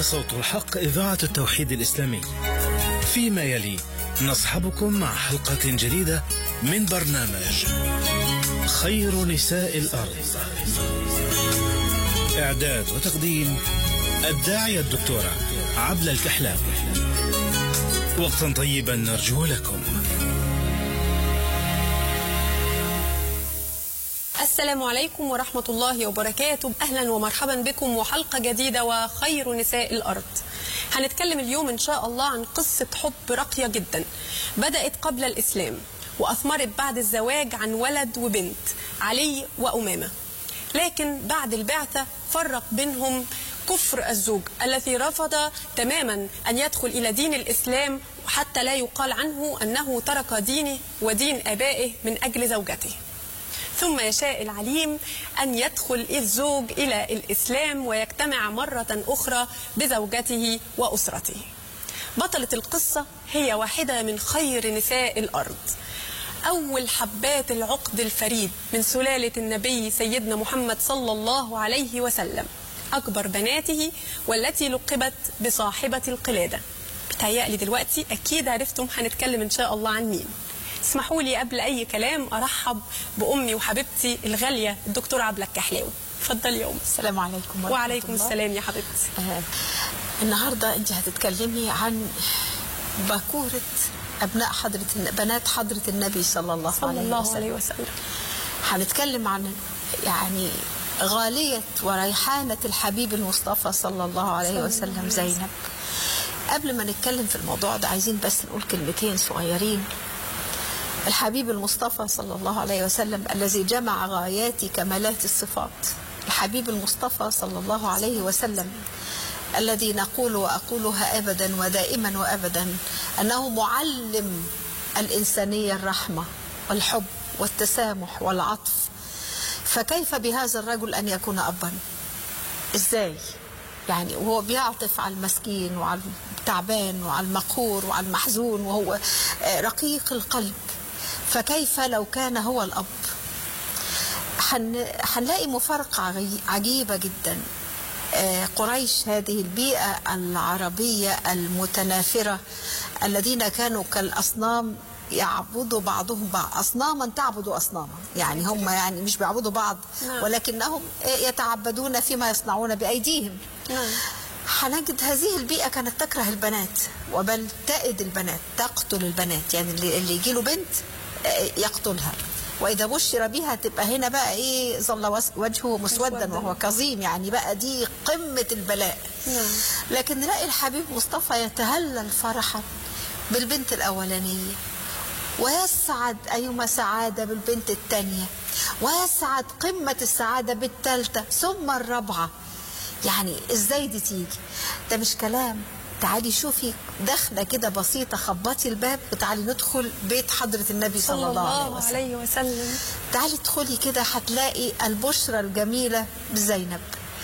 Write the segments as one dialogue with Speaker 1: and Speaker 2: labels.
Speaker 1: صوت الحق إذاعة التوحيد الإسلامي فيما يلي نصحبكم مع حلقة جديدة من برنامج خير نساء الأرض إعداد وتقديم الداعية الدكتورة عبلة الكحلاوي وقتا طيبا نرجو لكم
Speaker 2: السلام عليكم ورحمة الله وبركاته أهلا ومرحبا بكم وحلقة جديدة وخير نساء الأرض هنتكلم اليوم إن شاء الله عن قصة حب راقية جدا بدأت قبل الإسلام وأثمرت بعد الزواج عن ولد وبنت علي وأمامة لكن بعد البعثة فرق بينهم كفر الزوج الذي رفض تماما أن يدخل إلى دين الإسلام حتى لا يقال عنه أنه ترك دينه ودين آبائه من أجل زوجته ثم يشاء العليم أن يدخل الزوج إلى الإسلام ويجتمع مرة أخرى بزوجته وأسرته بطلة القصة هي واحدة من خير نساء الأرض أول حبات العقد الفريد من سلالة النبي سيدنا محمد صلى الله عليه وسلم أكبر بناته والتي لقبت بصاحبة القلادة بتهيألي دلوقتي أكيد عرفتم هنتكلم إن شاء الله عن مين اسمحوا لي قبل أي كلام أرحب بأمي وحبيبتي الغالية الدكتورة عبلة الكحلاوي اتفضلي يا أم
Speaker 3: السلام عليكم ورحمة
Speaker 2: وعليكم
Speaker 3: الله.
Speaker 2: السلام يا حبيبتي
Speaker 3: آه النهارده انت هتتكلمي عن باكورة ابناء حضرة بنات حضرة النبي صلى الله
Speaker 2: صلى
Speaker 3: عليه
Speaker 2: الله
Speaker 3: وسلم
Speaker 2: عليه وسلم
Speaker 3: هنتكلم عن يعني غالية وريحانة الحبيب المصطفى صلى الله عليه وسلم زينب قبل ما نتكلم في الموضوع ده عايزين بس نقول كلمتين صغيرين الحبيب المصطفى صلى الله عليه وسلم الذي جمع غايات كمالات الصفات الحبيب المصطفى صلى الله عليه وسلم الذي نقول وأقولها أبدا ودائما وأبدا أنه معلم الإنسانية الرحمة والحب والتسامح والعطف فكيف بهذا الرجل أن يكون أبا إزاي يعني وهو بيعطف على المسكين وعلى التعبان وعلى المقهور وعلى المحزون وهو آه، رقيق القلب فكيف لو كان هو الأب حن... هنلاقي مفارقة عجي- عجيبة جدا آه، قريش هذه البيئة العربية المتنافرة الذين كانوا كالأصنام يعبدوا بعضهم بعض أصناما تعبد أصناما يعني هم يعني مش بيعبدوا بعض
Speaker 2: نعم.
Speaker 3: ولكنهم آه، يتعبدون فيما يصنعون بأيديهم
Speaker 2: نعم.
Speaker 3: هنجد هذه البيئة كانت تكره البنات وبل تأد البنات تقتل البنات يعني اللي, اللي يجي له بنت آه، يقتلها وإذا بشر بها تبقى هنا بقى إيه ظل وس- وجهه مسودا
Speaker 2: مسوداً.
Speaker 3: وهو كظيم يعني بقى دي قمة البلاء
Speaker 2: نعم.
Speaker 3: لكن نلاقي الحبيب مصطفى يتهلل فرحا بالبنت الأولانية ويسعد أيما سعادة بالبنت الثانية ويسعد قمة السعادة بالثالثة ثم الرابعة يعني ازاي دي تيجي ده مش كلام تعالي شوفي دخلة كده بسيطة خبطي الباب وتعالي ندخل بيت حضرة النبي صلى,
Speaker 2: صلى
Speaker 3: الله عليه
Speaker 2: الله
Speaker 3: وسلم
Speaker 2: عليه وسلم
Speaker 3: تعالي ادخلي كده هتلاقي البشرى الجميلة بزينب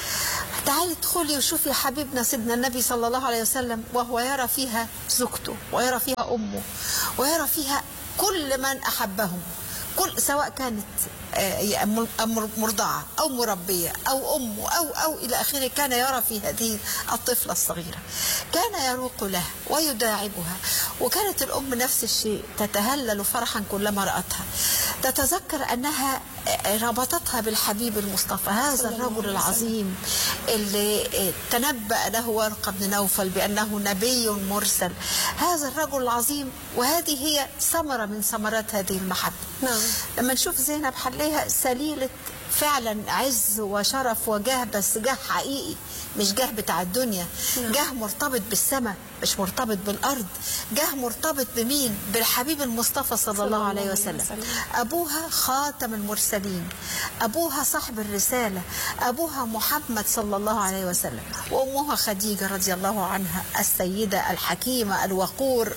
Speaker 3: تعالي ادخلي وشوفي حبيبنا سيدنا النبي صلى الله عليه وسلم وهو يرى فيها زوجته ويرى فيها أمه ويرى فيها كل من أحبهم كل سواء كانت آه، مر- مر- مرضعة أو مربية أو أم أو أو إلى آخره كان يرى في هذه الطفلة الصغيرة كان يروق لها ويداعبها وكانت الأم نفس الشيء تتهلل فرحا كلما رأتها تتذكر أنها آه، ربطتها بالحبيب المصطفى هذا الرجل العظيم اللي آه، تنبأ له ورقة بن نوفل بأنه نبي مرسل هذا الرجل العظيم وهذه هي ثمرة من ثمرات هذه المحبة
Speaker 2: نعم.
Speaker 3: لما نشوف زينب هنلاقيها سليلة فعلا عز وشرف وجاه بس جاه حقيقي مش جاه بتاع الدنيا
Speaker 2: نعم.
Speaker 3: جاه مرتبط بالسماء مش مرتبط بالأرض جاه مرتبط بمين بالحبيب المصطفى صلى الله عليه وسلم أبوها خاتم المرسلين أبوها صاحب الرسالة أبوها محمد صلى الله عليه وسلم وأمها خديجة رضي الله عنها السيدة الحكيمة الوقور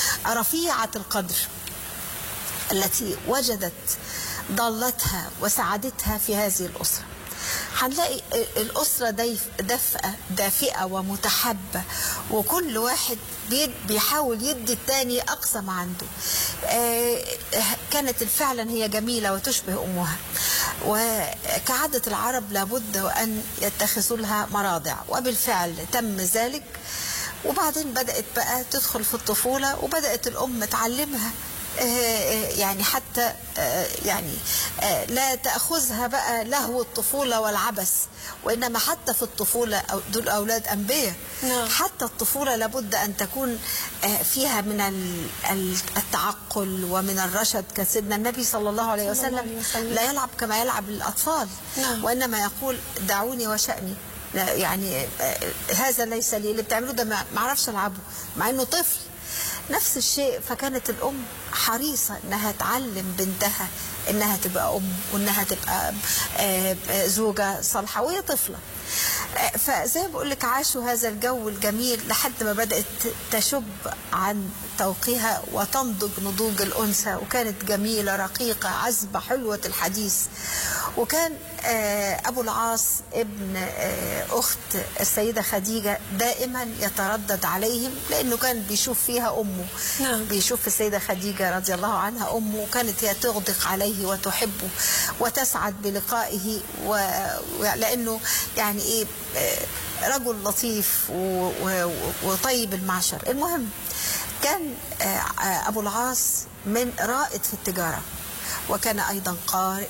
Speaker 3: رفيعة القدر التي وجدت ضالتها وسعادتها في هذه الأسرة هنلاقي الأسرة ديف- دفئة دافئة ومتحبة وكل واحد بي- بيحاول يدي التاني أقصى ما عنده آه، كانت فعلا هي جميلة وتشبه أمها وكعادة العرب لابد أن يتخذوا لها مراضع وبالفعل تم ذلك وبعدين بدأت بقى تدخل في الطفولة وبدأت الأم تعلمها آه، آه، يعني حتى آه، يعني آه، لا تأخذها بقى لهو الطفولة والعبث وإنما حتى في الطفولة أو- دول أولاد أنبياء
Speaker 2: نعم.
Speaker 3: حتى الطفولة لابد أن تكون آه، فيها من ال- ال- التعقل ومن الرشد كسيدنا النبي صلى الله عليه
Speaker 2: صلى الله عليه
Speaker 3: وسلم
Speaker 2: وسلم.
Speaker 3: لا يلعب كما يلعب الأطفال
Speaker 2: نعم.
Speaker 3: وإنما يقول دعوني وشأني لا يعني آه، هذا ليس لي اللي بتعملوه ده ما ما اعرفش العبه مع انه طفل نفس الشيء فكانت الام حريصه انها تعلم بنتها انها تبقى ام وانها تبقى آه، آه، زوجه صالحه وهي طفله آه، فزي ما بقول لك عاشوا هذا الجو الجميل لحد ما بدات تشب عن توقيها وتنضج نضوج الانثى وكانت جميله رقيقه عذبه حلوه الحديث وكان آه، ابو العاص ابن آه، اخت السيده خديجه دائما يتردد عليهم لانه كان بيشوف فيها امه
Speaker 2: نعم.
Speaker 3: بيشوف السيده خديجه رضي الله عنها امه وكانت هي تغدق عليه وتحبه وتسعد بلقائه و... لانه يعني ايه آه، رجل لطيف و... و... وطيب المعشر المهم كان آه، آه، ابو العاص من رائد في التجاره وكان ايضا قارئ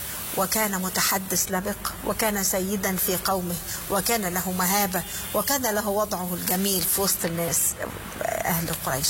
Speaker 3: وكان متحدث لبق وكان سيدا في قومه وكان له مهابه وكان له وضعه الجميل في وسط الناس اهل قريش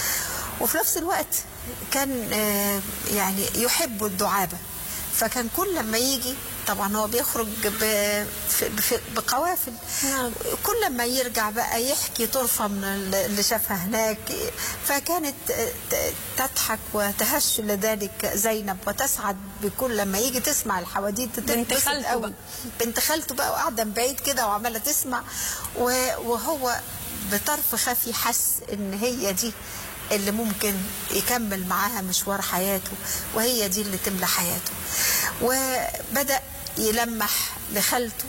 Speaker 3: وفي نفس الوقت كان آه، يعني يحب الدعابه فكان كل لما يجي طبعا هو بيخرج ب- في- في- بقوافل
Speaker 2: نعم.
Speaker 3: كل ما يرجع بقى يحكي طرفة من اللي شافها هناك فكانت ت- تضحك وتهش لذلك زينب وتسعد بكل لما يجي تسمع الحواديت
Speaker 2: بنت
Speaker 3: تتبسط
Speaker 2: خالته
Speaker 3: قوي.
Speaker 2: بقى.
Speaker 3: بنت خالته بقى وقاعدة من بعيد كده وعمالة تسمع و- وهو بطرف خفي حس ان هي دي اللي ممكن يكمل معاها مشوار حياته وهي دي اللي تملى حياته وبدأ يلمح لخالته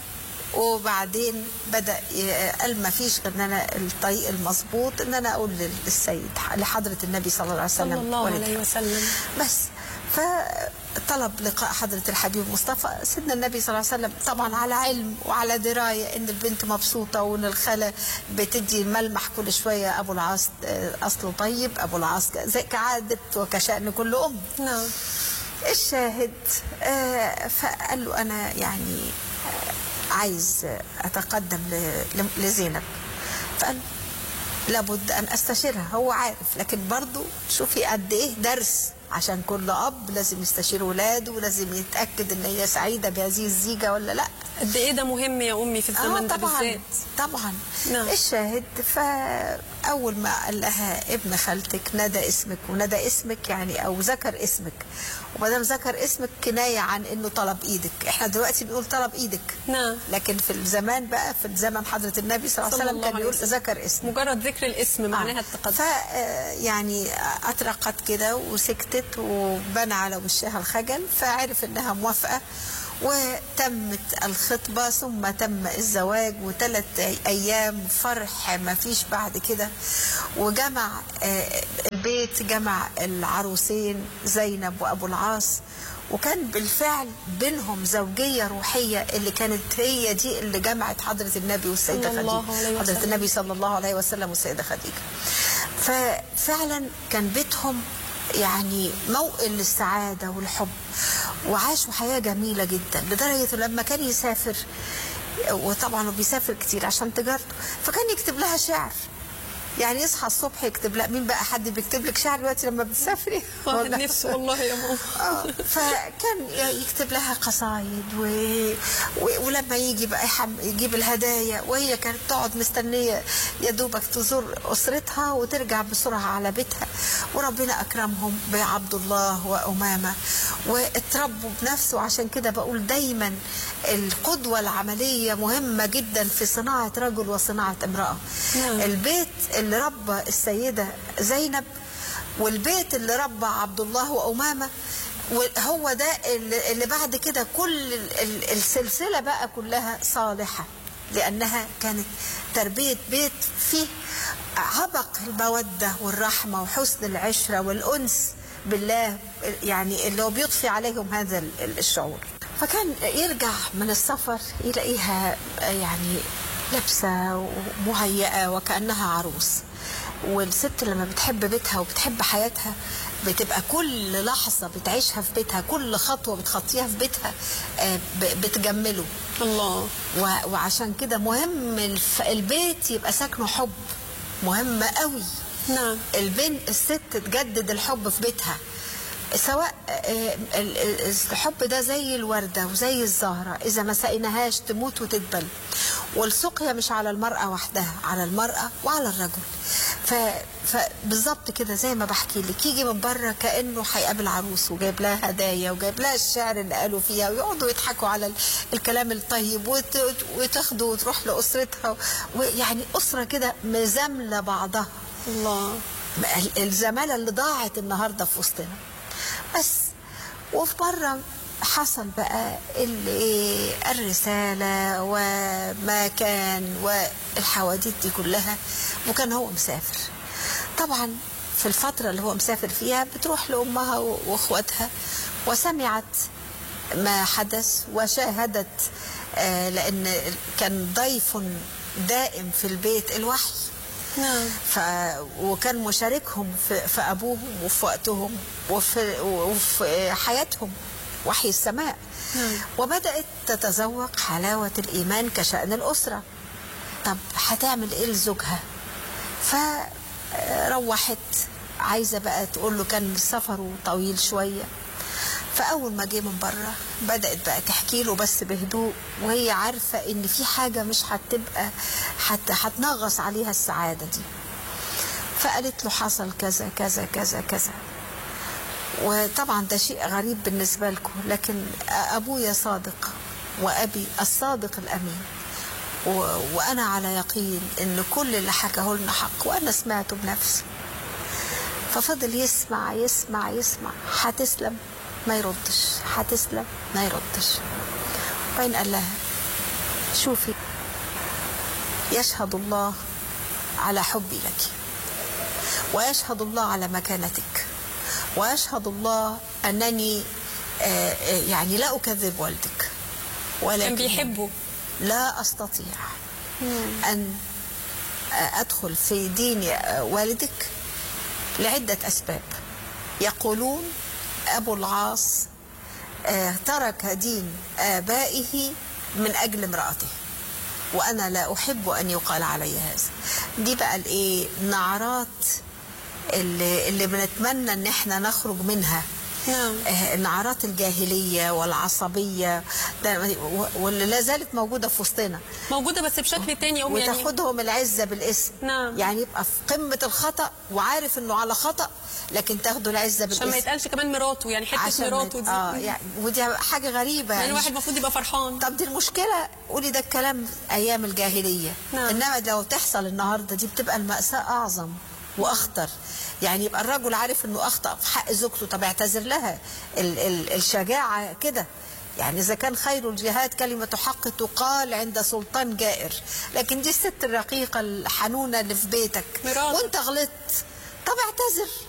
Speaker 3: وبعدين بدا ي- قال ما فيش غير ان انا الطريق المظبوط ان انا اقول للسيد لحضره النبي صلى الله عليه وسلم
Speaker 2: صلى الله
Speaker 3: ولد.
Speaker 2: عليه وسلم
Speaker 3: بس فطلب لقاء حضرة الحبيب مصطفى سيدنا النبي صلى الله عليه وسلم طبعا على علم وعلى دراية ان البنت مبسوطة وان الخالة بتدي ملمح كل شوية ابو العاص آه، اصله طيب ابو العاص زي كعادة وكشأن كل ام
Speaker 2: نعم
Speaker 3: الشاهد آه، فقال له انا يعني آه، عايز اتقدم ل- ل- لزينب فقال لابد ان استشيرها هو عارف لكن برضو شوفي قد ايه درس عشان كل اب لازم يستشير ولاده ولازم يتاكد ان هي سعيده بهذه الزيجه ولا لا
Speaker 2: قد ايه ده مهم يا امي في الزمن ده
Speaker 3: طبعا
Speaker 2: بالذات
Speaker 3: طبعا
Speaker 2: نعم.
Speaker 3: الشاهد فاول ما قال لها ابن خالتك ندى اسمك وندى اسمك يعني او ذكر اسمك وما دام ذكر اسمك كنايه عن انه طلب ايدك احنا دلوقتي بنقول طلب ايدك
Speaker 2: نعم
Speaker 3: لكن في الزمان بقى في زمن حضره النبي صلى الله عليه وسلم كان بيقول ذكر اسمك
Speaker 2: مجرد ذكر الاسم معناها التقدم
Speaker 3: ف يعني اطرقت كده وسكتت وبنى على وشها الخجل فعرف انها موافقه وتمت الخطبة ثم تم الزواج وثلاث أيام فرح ما فيش بعد كده وجمع آه، البيت جمع العروسين زينب وأبو العاص وكان بالفعل بينهم زوجية روحية اللي كانت هي دي اللي جمعت حضرة النبي والسيدة
Speaker 2: صلى الله
Speaker 3: خديجة
Speaker 2: عليه
Speaker 3: حضرة
Speaker 2: وسلم.
Speaker 3: النبي صلى الله عليه وسلم والسيدة خديجة ففعلا كان بيتهم يعني موئل للسعادة والحب وعاشوا حياة جميلة جدا لدرجة لما كان يسافر وطبعا هو بيسافر كتير عشان تجارته فكان يكتب لها شعر يعني يصحى الصبح يكتب لها مين بقى حد بيكتب لك شعر دلوقتي لما بتسافري
Speaker 2: واحد
Speaker 3: ولا-
Speaker 2: نفسه والله يا ماما
Speaker 3: آه، فكان يكتب لها قصايد و... و... ولما يجي بقى يحم... يجيب الهدايا وهي كانت تقعد مستنيه يا دوبك تزور اسرتها وترجع بسرعه على بيتها وربنا اكرمهم بعبد الله وامامه واتربوا بنفسه عشان كده بقول دايما القدوه العمليه مهمه جدا في صناعه رجل وصناعه امراه
Speaker 2: نعم.
Speaker 3: البيت اللي ربى السيده زينب والبيت اللي ربى عبد الله وأمامة وهو ده اللي اللي بعد كده كل ال- ال- السلسلة بقى كلها صالحة لأنها كانت تربية بيت فيه عبق المودة والرحمة وحسن العشرة والأنس بالله يعني اللي هو بيضفي عليهم هذا ال- الشعور فكان يرجع من السفر يلاقيها يعني لابسة ومهيئة وكأنها عروس والست لما بتحب بيتها وبتحب حياتها بتبقى كل لحظة بتعيشها في بيتها كل خطوة بتخطيها في بيتها آه، ب- بتجمله
Speaker 2: الله
Speaker 3: و- وعشان كده مهم الف- البيت يبقى ساكنه حب مهم قوي
Speaker 2: نعم
Speaker 3: البنت الست تجدد الحب في بيتها سواء آه، ال- ال- الحب ده زي الوردة وزي الزهرة إذا ما سقيناهاش تموت وتدبل والسقيا مش على المرأة وحدها على المرأة وعلى الرجل ف... فبالظبط كده زي ما بحكي لك يجي من بره كأنه هيقابل عروس وجايب لها هدايا وجايب لها الشعر اللي قالوا فيها ويقعدوا يضحكوا على ال- الكلام الطيب وت... وتاخده وتروح لأسرتها ويعني أسرة كده مزاملة بعضها
Speaker 2: الله
Speaker 3: ال- الزمالة اللي ضاعت النهاردة في وسطنا بس وفي مرة حصل بقى ال- إيه الرسالة وما كان والحواديت دي كلها وكان هو مسافر طبعا في الفترة اللي هو مسافر فيها بتروح لأمها و- وأخواتها وسمعت ما حدث وشاهدت آه، لأن كان ضيف دائم في البيت الوحي
Speaker 2: نعم
Speaker 3: ف... وكان مشاركهم في, في أبوهم وفي وقتهم وفي, وفي حياتهم وحي السماء
Speaker 2: نعم.
Speaker 3: وبدأت تتذوق حلاوة الإيمان كشأن الأسرة طب هتعمل إيه لزوجها فروحت عايزة بقى تقول له كان سفره طويل شوية فأول ما جه من بره بدأت بقى تحكي له بس بهدوء وهي عارفة إن في حاجة مش هتبقى حتى هتنغص عليها السعادة دي فقالت له حصل كذا كذا كذا كذا وطبعا ده شيء غريب بالنسبة لكم لكن أبويا صادق وأبي الصادق الأمين و... وأنا على يقين إن كل اللي حكاه لنا حق وأنا سمعته بنفسي ففضل يسمع يسمع يسمع هتسلم ما يردش هتسلم ما يردش وبعدين قال لها شوفي يشهد الله على حبي لك ويشهد الله على مكانتك ويشهد الله أنني آه، آه، يعني لا أكذب والدك ولكن
Speaker 2: كان بيحبه
Speaker 3: لا أستطيع أن أدخل في دين والدك لعدة أسباب يقولون أبو العاص آه، ترك دين آبائه من أجل امرأته وأنا لا أحب أن يقال علي هذا دي بقى الإيه نعرات اللي, اللي بنتمنى أن احنا نخرج منها
Speaker 2: نعم.
Speaker 3: آه، نعرات الجاهلية والعصبية ده- واللي لا زالت موجودة في وسطنا
Speaker 2: موجودة بس بشكل تاني يا أم يعني
Speaker 3: وتاخدهم العزة بالاسم
Speaker 2: نعم.
Speaker 3: يعني يبقى في قمة الخطأ وعارف انه على خطأ لكن تاخده العزة بالاسم
Speaker 2: عشان ما يتقالش كمان مراته يعني حتة
Speaker 3: عشان ما-
Speaker 2: مراته دي
Speaker 3: اه يعني ودي حاجة غريبة
Speaker 2: يعني
Speaker 3: يعني
Speaker 2: الواحد المفروض يبقى فرحان
Speaker 3: طب دي المشكلة قولي ده الكلام أيام الجاهلية
Speaker 2: نعم.
Speaker 3: إنما لو تحصل النهاردة دي بتبقى المأساة أعظم وأخطر يعني يبقى الرجل عارف إنه أخطأ في حق زوجته طب اعتذر لها ال ال الشجاعة كده يعني إذا كان خير الجهاد كلمة حق تقال عند سلطان جائر لكن دي الست الرقيقة الحنونة اللي في بيتك
Speaker 2: مراتك.
Speaker 3: وأنت غلطت طب اعتذر